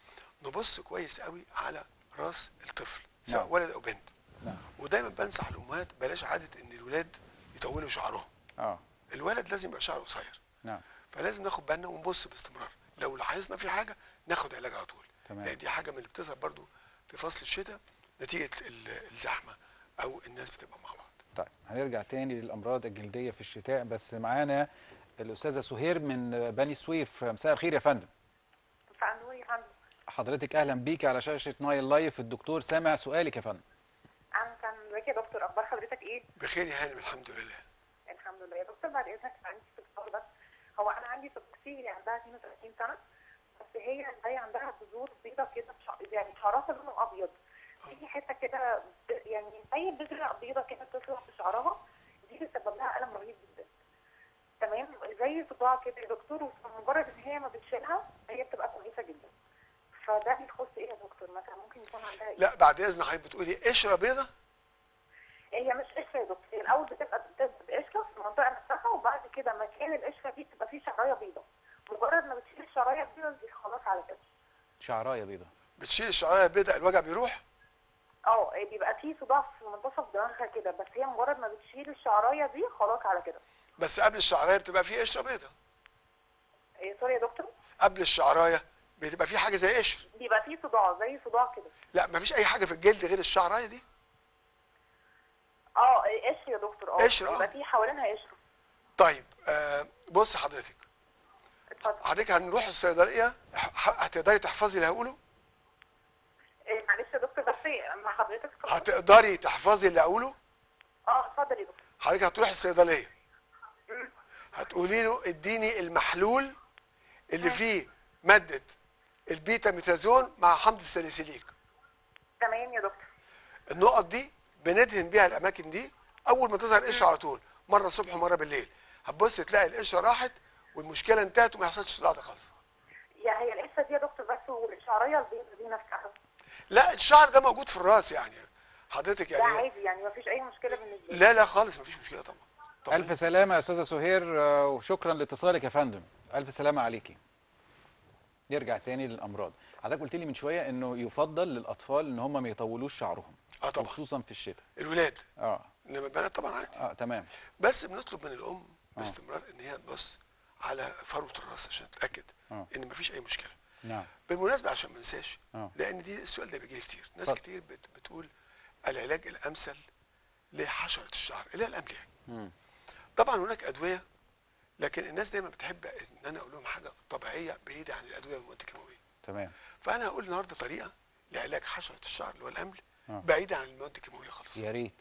نبص كويس قوي على راس الطفل سواء نعم. ولد او بنت نعم ودايما بنصح الامهات بلاش عاده ان الولاد يطولوا شعرهم اه الولد لازم يبقى شعره قصير نعم فلازم ناخد بالنا ونبص باستمرار لو لاحظنا في حاجه ناخد علاج على طول تمام. لان دي حاجه من اللي بتظهر برضو في فصل الشتاء نتيجه ال- الزحمه او الناس بتبقى مع بعض طيب هنرجع تاني للامراض الجلديه في الشتاء بس معانا الاستاذه سهير من بني سويف مساء الخير يا فندم فعنور يا فندم حضرتك اهلا بيكي على شاشه نايل لايف الدكتور سامع سؤالك يا فندم انا كان ازيك يا دكتور اخبار حضرتك ايه بخير يا هانم الحمد لله الحمد لله يا دكتور بعد اذنك عندي استفسار بس هو انا عندي صديقتي اللي عندها 32 سنه بس هي زي عندها بذور بيضه كده في شع- يعني شعرها لونه ابيض في حته كده ب- يعني زي بذره بيضه كده بتطلع في شعرها دي بتسبب لها الم رهيب جدا تمام زي صداع كده يا دكتور ومجرد ان هي ما بتشيلها هي بتبقى كويسه جدا فده بيخص ايه يا دكتور مثلا ممكن يكون عندها ايه لا بعد اذن حضرتك بتقولي قشره بيضه هي مش قشره يا دكتور هي الاول بتبقى بتبقى قشره في المنطقه نفسها وبعد كده مكان القشره دي بتبقى فيه شعرايه بيضاء مجرد ما بتشيل الشعرايه البيضاء دي خلاص على كده شعرايه بيضه بتشيل الشعرايه البيضاء الوجع بيروح اه بيبقى فيه صداع في منتصف دماغها كده بس هي مجرد ما بتشيل الشعرايه دي خلاص على كده بس قبل الشعرايه بتبقى فيه قشره بيضه إيه سوري يا دكتور قبل الشعرايه بتبقى فيه حاجه زي قشر بيبقى فيه صداع زي صداع كده لا مفيش اي حاجه في الجلد غير الشعرايه دي اه إيه قشر يا دكتور اه قشر، آه. بيبقى فيه حوالينها قشر طيب آه بص حضرتك اتفضل حضرتك هنروح الصيدليه ح- هتقدري تحفظي اللي هقوله إيه معلش يا دكتور بس مع حضرتك اتفضل. هتقدري تحفظي اللي هقوله اه اتفضل يا دكتور حضرتك هتروحي الصيدليه هتقولي له اديني المحلول اللي فيه ماده البيتا ميثازون مع حمض الساليسيليك تمام يا دكتور النقط دي بندهن بيها الاماكن دي اول ما تظهر قشره على طول مره الصبح ومره بالليل هتبص تلاقي القشره راحت والمشكله انتهت وما يحصلش صداع ده خالص يا هي القشره دي يا دكتور بس والشعريه البيضاء دي نفسها لا الشعر ده موجود في الراس يعني حضرتك ده يعني عادي يعني مفيش اي مشكله بالنسبه لي لا لا خالص مفيش مشكله طبعا طبعا الف سلامه يا استاذه سهير آه، وشكرا لاتصالك يا فندم الف سلامه عليكي نرجع تاني للامراض حضرتك قلت لي من شويه انه يفضل للاطفال ان هم ما يطولوش شعرهم اه طبعا خصوصا في الشتاء الولاد اه انما البنات طبعا عادي اه تمام بس بنطلب من الام باستمرار ان هي تبص على فروه الراس عشان تتاكد آه. ان مفيش اي مشكله نعم بالمناسبه عشان ما انساش آه. لان دي السؤال ده بيجي لي كتير ناس اتفضل. كتير بت بتقول العلاج الامثل لحشره الشعر اللي هي الامليه مم. طبعا هناك ادويه لكن الناس دايما بتحب ان انا اقول لهم حاجه طبيعيه بعيده عن الادويه والمواد الكيماويه تمام فانا هقول النهارده طريقه لعلاج حشره الشعر اللي هو الامل آه. بعيده عن المواد الكيماويه خالص يا ريت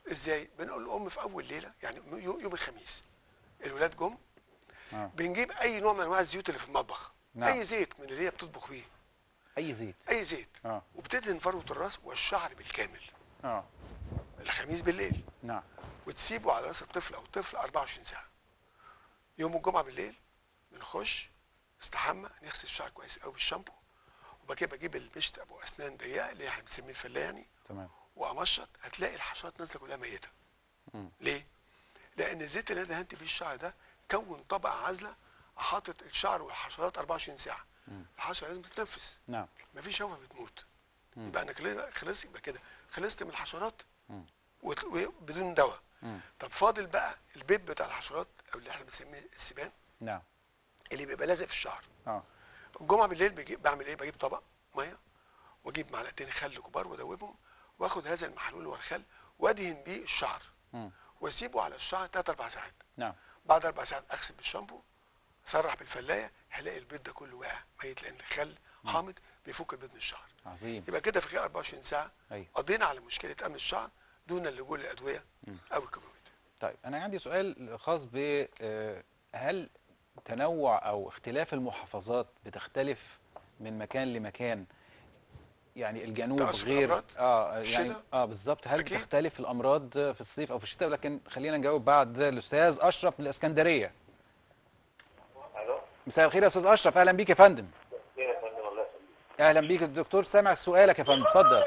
ازاي بنقول الام في اول ليله يعني يو- يوم الخميس الولاد جم آه. بنجيب اي نوع من انواع الزيوت اللي في المطبخ نعم. اي زيت من اللي هي بتطبخ بيه اي زيت اي زيت اه وبتدهن فروه الراس والشعر بالكامل اه الخميس بالليل نعم وتسيبه على راس الطفل او الطفل 24 ساعه يوم الجمعه بالليل بنخش نستحمى نغسل الشعر كويس قوي بالشامبو وبعد كده بجيب المشط ابو اسنان ضيقه اللي احنا بنسميه الفله يعني تمام وامشط هتلاقي الحشرات نازله كلها ميته مم. ليه لان الزيت اللي انا دهنت بيه الشعر ده كون طبقه عازله حاطط الشعر والحشرات 24 ساعه الحشره لازم تتنفس نعم مفيش هواء بتموت يبقى انا كده خلص يبقى كده خلصت من الحشرات وت- وبدون دواء مم. طب فاضل بقى البيت بتاع الحشرات او اللي احنا بنسميه السبان نعم اللي بيبقى لازق في الشعر اه الجمعه بالليل بجيب بعمل ايه بجيب طبق ميه واجيب معلقتين خل كبار وادوبهم واخد هذا المحلول والخل وادهن بيه الشعر مم. واسيبه على الشعر 3 4 ساعات نعم بعد اربع ساعات اغسل بالشامبو اسرح بالفلايه هلاقي البيض ده كله واقع ميت لان الخل حامض بيفك البيض من الشعر عظيم يبقى كده في خلال 24 ساعه أيوة. قضينا على مشكله امن الشعر دون اللجوء للادويه او الكيماويات طيب انا عندي سؤال خاص ب آه، هل تنوع او اختلاف المحافظات بتختلف من مكان لمكان يعني الجنوب تأثر غير الأمراض؟ اه يعني الشتاء؟ اه بالظبط هل أكيد. بتختلف الامراض في الصيف او في الشتاء لكن خلينا نجاوب بعد الاستاذ اشرف من الاسكندريه الو مساء الخير يا استاذ اشرف اهلا بيك يا فندم خير يا فندم الله يسلمك اهلا بيك الدكتور سامع سؤالك يا فندم اتفضل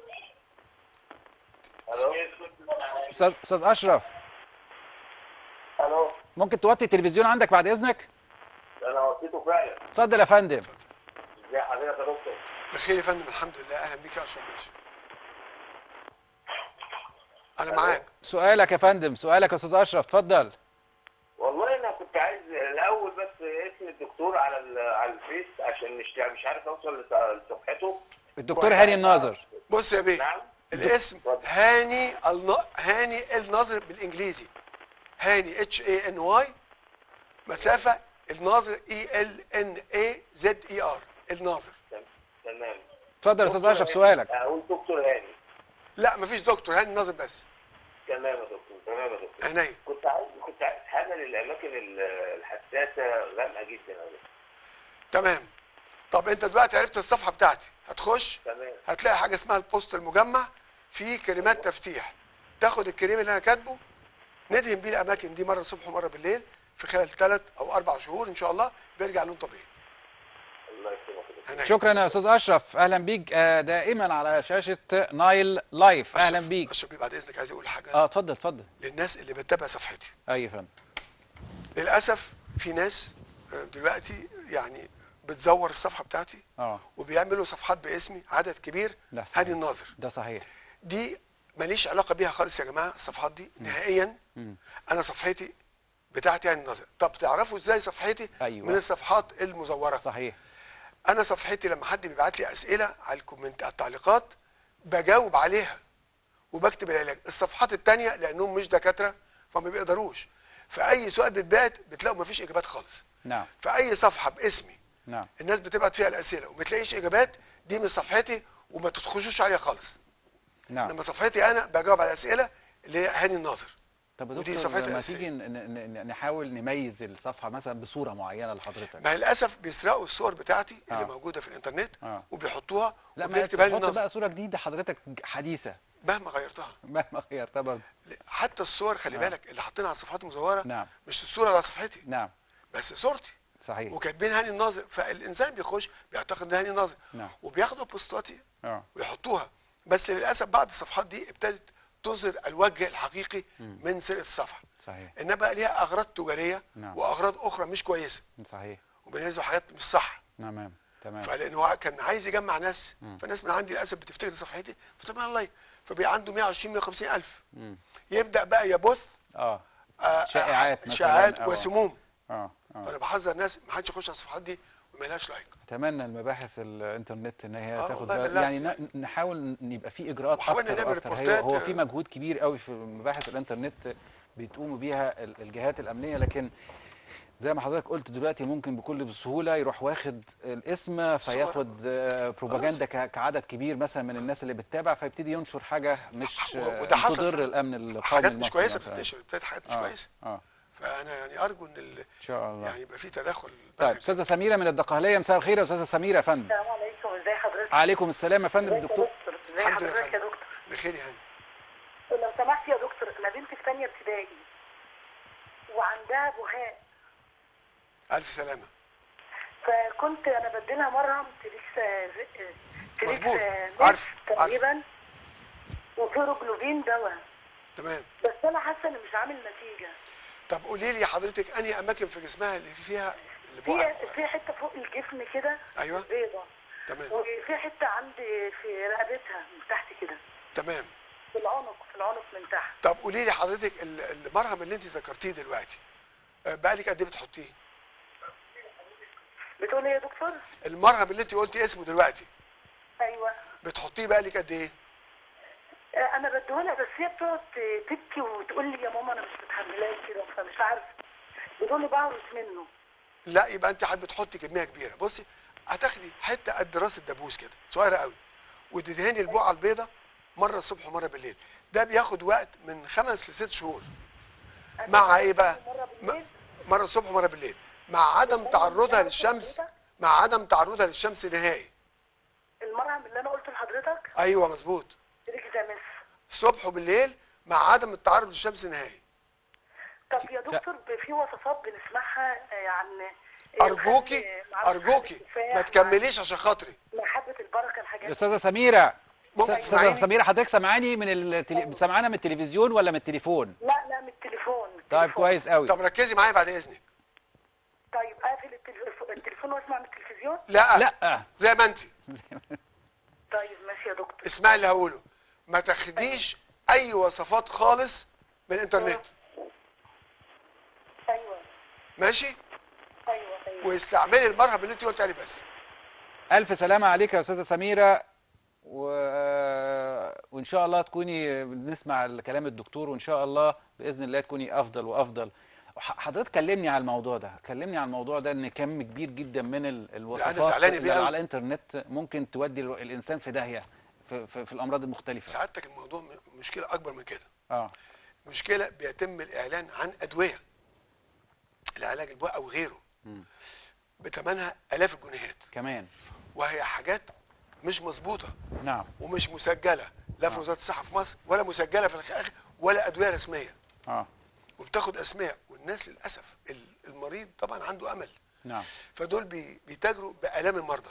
الو استاذ استاذ اشرف الو ممكن توطي التلفزيون عندك بعد اذنك انا وصيته فعلا اتفضل يا فندم ازي حضرتك يا دكتور بخير يا فندم الحمد لله اهلا بيك يا اشرف باشا انا معاك سؤالك يا فندم سؤالك يا استاذ اشرف اتفضل والله انا كنت عايز الاول بس اسم الدكتور على ال- على الفيس عشان مش مش عارف اوصل لص- لصفحته الدكتور هاني الناظر بص يا بيه نعم الاسم اتفضل. هاني الن... هاني الناظر بالانجليزي هاني اتش اي ان واي مسافه الناظر اي ال ان اي زد اي ار الناظر تم- تمام اتفضل يا استاذ اشرف سؤالك اقول دكتور هاني لا مفيش دكتور هاني الناظر بس تمام يا دكتور تمام يا دكتور عينيا كنت عايز كنت عايز حاجه للاماكن ال- الحساسه غامقه جدا يا دكتور تمام طب انت دلوقتي عرفت الصفحه بتاعتي هتخش تمام هتلاقي حاجه اسمها البوست المجمع فيه كريمات تفتيح تاخد الكريم اللي انا كاتبه ندهن بيه الاماكن دي مره الصبح ومره بالليل في خلال ثلاث او اربع شهور ان شاء الله بيرجع لون طبيعي الله يسلمك يا دكتور عينيا. شكرا يا استاذ اشرف اهلا بيك آه، دائما على شاشه نايل لايف اهلا أشرف- بيك اشرف بيه بعد اذنك عايز اقول حاجه اه اتفضل اتفضل للناس اللي بتتابع صفحتي ايوه يا فندم للاسف في ناس آه، دلوقتي يعني بتزور الصفحه بتاعتي اه وبيعملوا صفحات باسمي عدد كبير ده صحيح. هاني الناظر ده صحيح دي ماليش علاقه بيها خالص يا جماعه الصفحات دي نهائيا انا صفحتي بتاعتي يعني النظر طب تعرفوا ازاي صفحتي أيوة. من الصفحات المزوره صحيح انا صفحتي لما حد بيبعت لي اسئله على الكومنت على التعليقات بجاوب عليها وبكتب العلاج الصفحات التانية لانهم مش دكاتره فما بيقدروش فاي سؤال بيتبعت بتلاقوا مفيش اجابات خالص نعم فاي صفحه باسمي نعم الناس بتبعت فيها الاسئله وما تلاقيش اجابات دي من صفحتي وما تخشوش عليها خالص نعم انما صفحتي انا بجاوب على الاسئله اللي هي هاني الناظر طب يا ودي دكتور صفحتي ما الأساسية. تيجي ن- ن- ن- نحاول نميز الصفحه مثلا بصوره معينه لحضرتك ما هي للاسف بيسرقوا الصور بتاعتي اللي آه. موجوده في الانترنت آه. وبيحطوها لا ما وبيكتب هاني تحط الناظر بقى صوره جديده حضرتك حديثه مهما غيرتها مهما غيرتها برضه حتى الصور خلي بالك اللي حاطينها على الصفحات المزوره نعم. مش الصوره على صفحتي نعم بس صورتي صحيح وكاتبين هاني الناظر فالانسان بيخش بيعتقد ده هاني الناظر نعم. وبياخدوا بوستاتي اه ويحطوها بس للاسف بعض الصفحات دي ابتدت تظهر الوجه الحقيقي من سرقه الصفحه صحيح انما ليها اغراض تجاريه نعم. واغراض اخرى مش كويسه صحيح وبينزلوا حاجات مش صح تمام تمام فلان هو كان عايز يجمع ناس فالناس من عندي للاسف بتفتكر صفحتي فطبعا الله فبقى عنده 120 150 الف يبدا بقى يبث اه آه، شائعات مثلاً اشاعات أو- وسموم اه اه فانا بحذر الناس ما حدش يخش على الصفحات دي وما لهاش لايك اتمنى المباحث الانترنت ان هي آه تاخد والله بالها بلغت. يعني ن- نحاول ن- يبقى في اجراءات وحاولنا اكتر نعمل واكتر هي ريبورتات، هو في آه. مجهود كبير قوي في مباحث الانترنت بيتقوموا بيها ال- الجهات الامنيه لكن زي ما حضرتك قلت دلوقتي ممكن بكل سهوله يروح واخد الاسم فياخد آه، بروباجندا ك- كعدد كبير مثلا من الناس اللي بتتابع فيبتدي ينشر حاجه مش آه، وده حصل تضر فعلا. الامن القومي حاجات مش المصري كويسه مثلاً. بتنتشر ابتدت حاجات مش اه كويسه اه فانا يعني ارجو ان ال... ان شاء الله يعني يبقى في تدخل طيب استاذه سميره من الدقهليه مساء الخير يا استاذه سميره يا فندم السلام عليكم ازي حضرتك عليكم السلام يا فندم ازيك يا الدكتور دكتور ازي الحمد لله حضرتك يا فندم. دكتور بخير يا هاني لو سمحت يا دكتور انا بنتي في ثانيه ابتدائي وعندها بهاء الف سلامه فكنت انا بديلها مره تريس تريس مظبوط. نص عارف. عارف. تقريبا وفيروجلوبين دواء تمام بس انا حاسه ان مش عامل نتيجه طب قولي لي حضرتك انهي اماكن في جسمها اللي فيها اللي في بقى في حته فوق الجسم كده أيوة. بيضه تمام وفي حته عند في رقبتها من تحت كده تمام في العنق في العنق من تحت طب قولي لي حضرتك ال- المرهم اللي انت ذكرتيه دلوقتي آه، بقالك قد ايه بتحطيه بتقول ايه يا دكتور؟ المرهم اللي انت قلتي اسمه دلوقتي ايوه بتحطيه بقالك قد ايه انا بديهولها بس هي بتقعد تبكي وتقول لي يا ماما انا مش متحملاه كده فمش عارفه بتقول لي بعرف منه لا يبقى انت حابه تحطي كميه كبيره بصي هتاخدي حته قد راس الدبوس كده صغيره قوي وتدهني البقعه البيضاء مره الصبح ومره بالليل ده بياخد وقت من خمس لست شهور مع ايه بقى مره م- بالليل مره الصبح ومره بالليل مع عدم تعرضها للشمس مع عدم تعرضها للشمس نهائي المرهم اللي انا قلته لحضرتك ايوه مظبوط ريكزاميس الصبح وبالليل مع عدم التعرض للشمس نهائي طب يا دكتور في وصفات بنسمعها آه، عن ارجوكي الخل مع ارجوكي التفاح، ما مع- تكمليش عشان خاطري مع حبه البركه الحاجات دي. استاذه سميره ممكن استاذه تسمعيني؟ سميره حضرتك سامعاني من التلي... سامعانا من التلفزيون ولا من التليفون لا لا من التليفون من طيب التليفون. كويس قوي طب ركزي معايا بعد اذنك طيب اقفل التليفون التليفون واسمع من التلفزيون لا لا زي ما انت طيب ماشي يا دكتور اسمعي اللي هقوله ما تاخديش اي وصفات خالص من الانترنت ايوه ماشي ايوه ايوه واستعملي المرهم اللي انت قلت عليه بس الف سلامه عليك يا استاذه سميره و... وان شاء الله تكوني بنسمع كلام الدكتور وان شاء الله باذن الله تكوني افضل وافضل ح- حضرتك كلمني على الموضوع ده كلمني على الموضوع ده ان كم كبير جدا من ال- الوصفات زعلان بيه اللي أوي. على الانترنت ممكن تودي ال- الانسان في داهيه في, في, في الامراض المختلفه سعادتك الموضوع م- مشكله اكبر من كده اه مشكله بيتم الاعلان عن ادويه العلاج البؤ او غيره بثمنها الاف الجنيهات كمان وهي حاجات مش مظبوطه نعم ومش مسجله لا في وزاره الصحه في مصر ولا مسجله في الاخر ولا ادويه رسميه اه وبتاخد اسماء والناس للاسف ال- المريض طبعا عنده امل نعم فدول بي- بيتاجروا بالام المرضى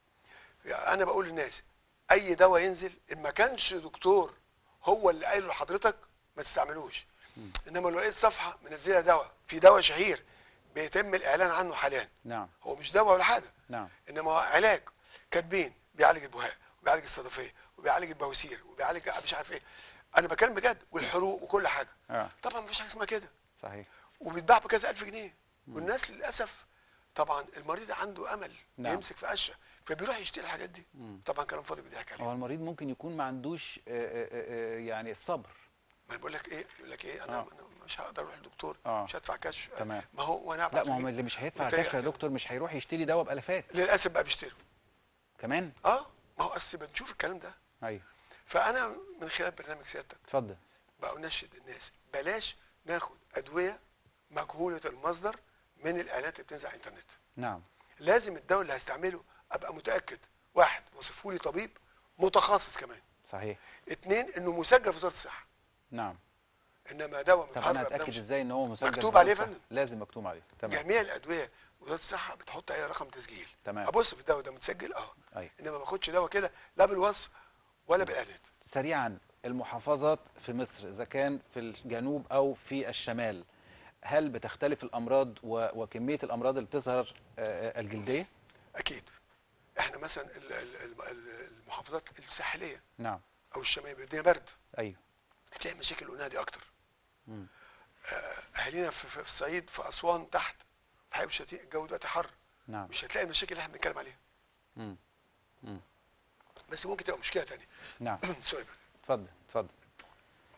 يعني انا بقول للناس اي دواء ينزل ان ما كانش دكتور هو اللي قايله لحضرتك ما تستعملوش انما لو لقيت صفحه منزله دواء في دواء شهير بيتم الاعلان عنه حاليا نعم هو مش دواء ولا حاجه نعم انما هو علاج كاتبين بيعالج البهاء وبيعالج الصدفيه وبيعالج البواسير وبيعالج مش عارف ايه انا بتكلم بجد والحروق وكل حاجه آه. طبعا مفيش حاجه اسمها كده صحيح وبيتباع بكذا الف جنيه والناس للاسف طبعا المريض عنده امل نعم. يمسك في قشه فبيروح يشتري الحاجات دي طبعا كلام فاضي بيضحك عليه هو المريض ممكن يكون ما عندوش آه، آه، آه، يعني الصبر ما أنا بقول لك ايه يقول لك ايه انا, آه. أنا مش هقدر اروح للدكتور آه. مش هدفع كشف تمام. ما هو وانا لا هبعت ما هو له اللي مش هيدفع وأنت كشف يا هت- دكتور مش هيروح يشتري دواء بالافات للاسف بقى بيشتروا كمان اه ما هو اصل بنشوف الكلام ده ايوه فانا من خلال برنامج سيادتك اتفضل بقى انشد الناس بلاش ناخد ادويه مجهوله المصدر من الاعلانات اللي بتنزل على الانترنت نعم لازم الدواء اللي هستعمله ابقى متاكد واحد وصفه لي طبيب متخصص كمان صحيح اتنين انه مسجل في وزاره الصحه نعم انما دواء طب انا متهرب ده اتاكد مش- ازاي ان هو مسجل مكتوب في عليه يا الوثائق؟ فندم. لازم مكتوب عليه تمام جميع الادويه وزاره الصحه بتحط عليها رقم تسجيل تمام. ابص في الدواء ده متسجل اه أيوة. انما ما اخدش دواء كده لا بالوصف ولا بالاعلانات سريعا المحافظات في مصر اذا كان في الجنوب او في الشمال هل بتختلف الامراض و... وكميه الامراض اللي بتظهر آه، آه، الجلديه اكيد احنا مثلا ال- ال- ال- ال- المحافظات الساحليه نعم او الشماليه الدنيا برد ايوه هتلاقي مشاكل القناه دي اكتر آه، اهالينا في, في الصعيد في اسوان تحت في حي شتيق الجو دلوقتي حر نعم مش هتلاقي المشاكل اللي احنا بنتكلم عليها مم. مم. بس ممكن تبقى مشكله تانية نعم سوري بقى. اتفضل اتفضل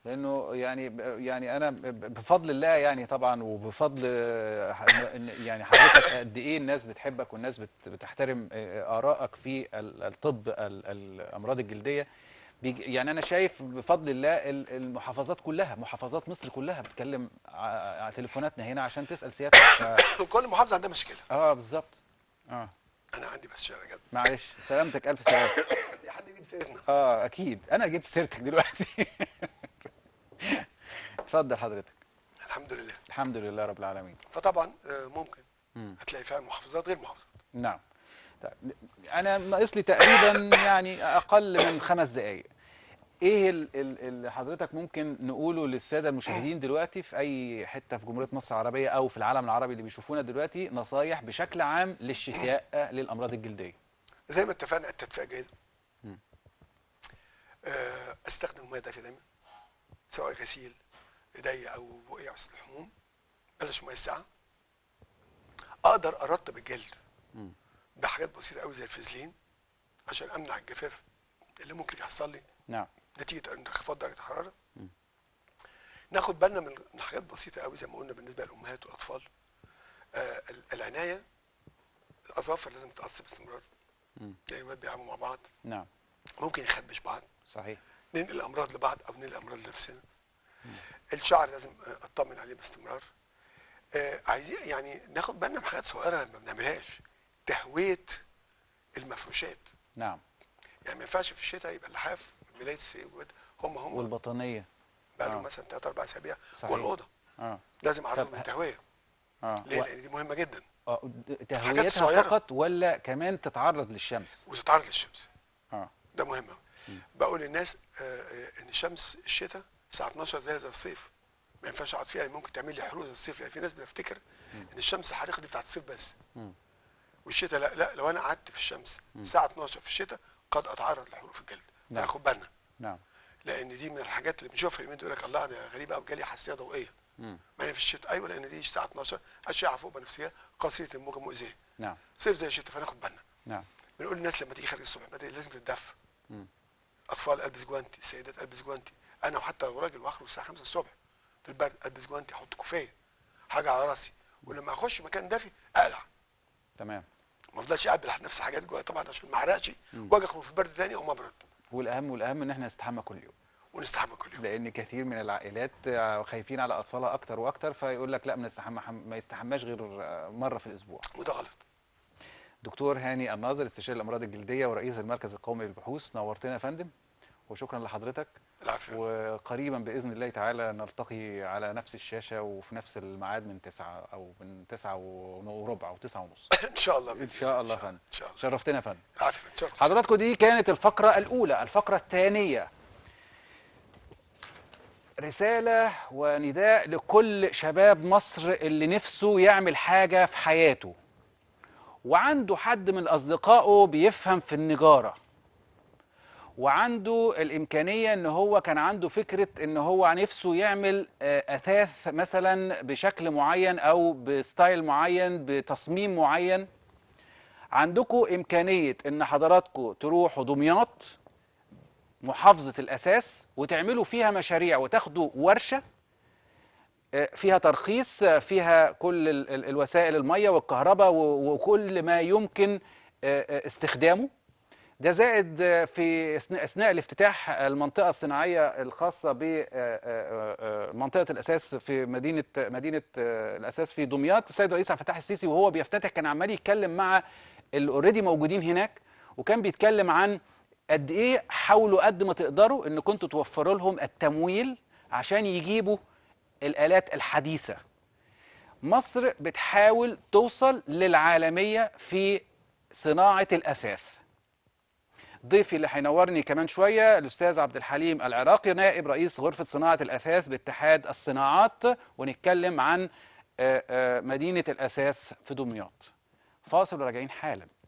لانه يعني يعني انا بفضل الله يعني طبعا وبفضل آه، إن- يعني حضرتك قد ايه الناس بتحبك والناس بت- بتحترم آه، ارائك في ال- الطب ال- الامراض الجلديه بيج- يعني انا شايف بفضل الله ال- المحافظات كلها محافظات مصر كلها بتكلم ع- على تليفوناتنا هنا عشان تسال سيادتك ف- كل محافظه عندها مشكله اه بالظبط اه انا عندي بس شارع جد معلش سلامتك الف سلامه يا حد يجيب سيرتنا اه اكيد انا جبت سيرتك دلوقتي اتفضل حضرتك الحمد لله الحمد لله رب العالمين فطبعا آه، ممكن هتلاقي فيها محافظات غير محافظات نعم طيب انا ناقص لي تقريبا يعني اقل من خمس دقائق ايه ال- ال- اللي حضرتك ممكن نقوله للساده المشاهدين دلوقتي في اي حته في جمهوريه مصر العربيه او في العالم العربي اللي بيشوفونا دلوقتي نصايح بشكل عام للشتاء للامراض الجلديه زي ما اتفقنا التدفئه جيده آه، استخدم ميه دافيه دايما سواء غسيل ايديا او بقيه غسيل الحموم بلاش ميه ساقعه اقدر ارطب الجلد بحاجات بسيطه قوي زي الفازلين عشان امنع الجفاف اللي ممكن يحصل لي نعم نتيجه انخفاض درجه الحراره ناخد بالنا من من حاجات بسيطه قوي زي ما قلنا بالنسبه للامهات والاطفال آه ال- العنايه الاظافر لازم تتقص باستمرار لان الولاد بيلعبوا مع بعض نعم ممكن يخبش بعض صحيح ننقل امراض لبعض او ننقل امراض لنفسنا الشعر لازم آه، اطمن عليه باستمرار آه عايزين يعني ناخد بالنا من حاجات صغيره ما بنعملهاش تهويه المفروشات نعم يعني ما ينفعش في الشتاء يبقى اللحاف ملايه السيود هم هم والبطانيه بقى له آه. مثلا ثلاث اربع اسابيع صحيح. جوه الاوضه اه لازم اعرض طب من تهويه اه ليه؟ و- لان دي مهمه جدا آه، د- حاجات تهويتها صغيرة. فقط ولا كمان تتعرض للشمس وتتعرض للشمس اه ده مهم أوي. بقول للناس آه، آه، ان الشمس الشتاء الساعه 12 زي زي الصيف ما ينفعش اقعد فيها لأن ممكن تعمل لي حروق زي الصيف يعني في ناس بتفتكر ان الشمس الحريقه دي بتاعت الصيف بس والشتاء لا لا لو انا قعدت في الشمس الساعه 12 في الشتاء قد اتعرض لحروق في الجلد نعم. ناخد بالنا نعم لان دي من الحاجات اللي بنشوفها اليومين دول يقول لك الله انا غريبه قوي جالي حساسيه ضوئيه ما انا في الشتاء ايوه لان دي الساعه 12 اشعه فوق بنفسجيه قصيره الموجه مؤذيه نعم صيف زي الشتاء فناخد بالنا نعم بنقول للناس لما تيجي خارج الصبح بدري لازم تتدفى اطفال البس جوانتي السيدات البس جوانتي انا وحتى لو راجل واخرج الساعه 5 الصبح في البرد البس جوانتي احط كوفيه حاجه على راسي ولما اخش مكان دافي اقلع تمام ما افضلش قاعد بلحق نفسي حاجات جوه طبعا عشان ما اعرقش واجي اخرج في البرد تاني او ابرد والاهم والاهم ان احنا نستحمى كل يوم ونستحمى كل يوم لان كثير من العائلات آه، خايفين على اطفالها اكتر واكتر فيقول لك لا ما نستحمى ما يستحماش غير آه، مره في الاسبوع وده غلط دكتور هاني الناظر استشاري الامراض الجلديه ورئيس المركز القومي للبحوث نورتنا يا فندم وشكرا لحضرتك العافيه وقريبا باذن الله تعالى نلتقي على نفس الشاشه وفي نفس الميعاد من تسعة او من تسعة وربع او تسعة ونص ان شاء الله ان بإذن شاء الله يا فندم ان شاء الله شرفتنا يا فندم العافيه ان شاء الله حضراتكم دي كانت الفقرة الأولى الفقرة الثانية رسالة ونداء لكل شباب مصر اللي نفسه يعمل حاجة في حياته وعنده حد من أصدقائه بيفهم في النجارة وعنده الإمكانية إن هو كان عنده فكرة إن هو نفسه يعمل آه، أثاث مثلا بشكل معين أو بستايل معين بتصميم معين عندكم إمكانية إن حضراتكم تروحوا دمياط محافظة الأساس وتعملوا فيها مشاريع وتاخدوا ورشة آه، فيها ترخيص آه، فيها كل ال- ال- الوسائل المية والكهرباء و- وكل ما يمكن آه، آه، استخدامه ده زائد آه، في أثناء- أثناء الافتتاح المنطقة الصناعية الخاصة بمنطقة الأساس في مدينة مدينة آه، الأساس في دمياط السيد الرئيس عبد الفتاح السيسي وهو بيفتتح كان عمال يتكلم مع اللي اوريدي موجودين هناك وكان بيتكلم عن قد ايه حاولوا قد ما تقدروا ان كنتوا توفروا لهم التمويل عشان يجيبوا الآلات الحديثة مصر بتحاول توصل للعالمية في صناعة الأثاث ضيفي اللي هينورني كمان شويه الاستاذ عبد الحليم العراقي نائب رئيس غرفه صناعه الاثاث باتحاد الصناعات ونتكلم عن آه، آه، مدينه الاثاث في دمياط فاصل وراجعين حالا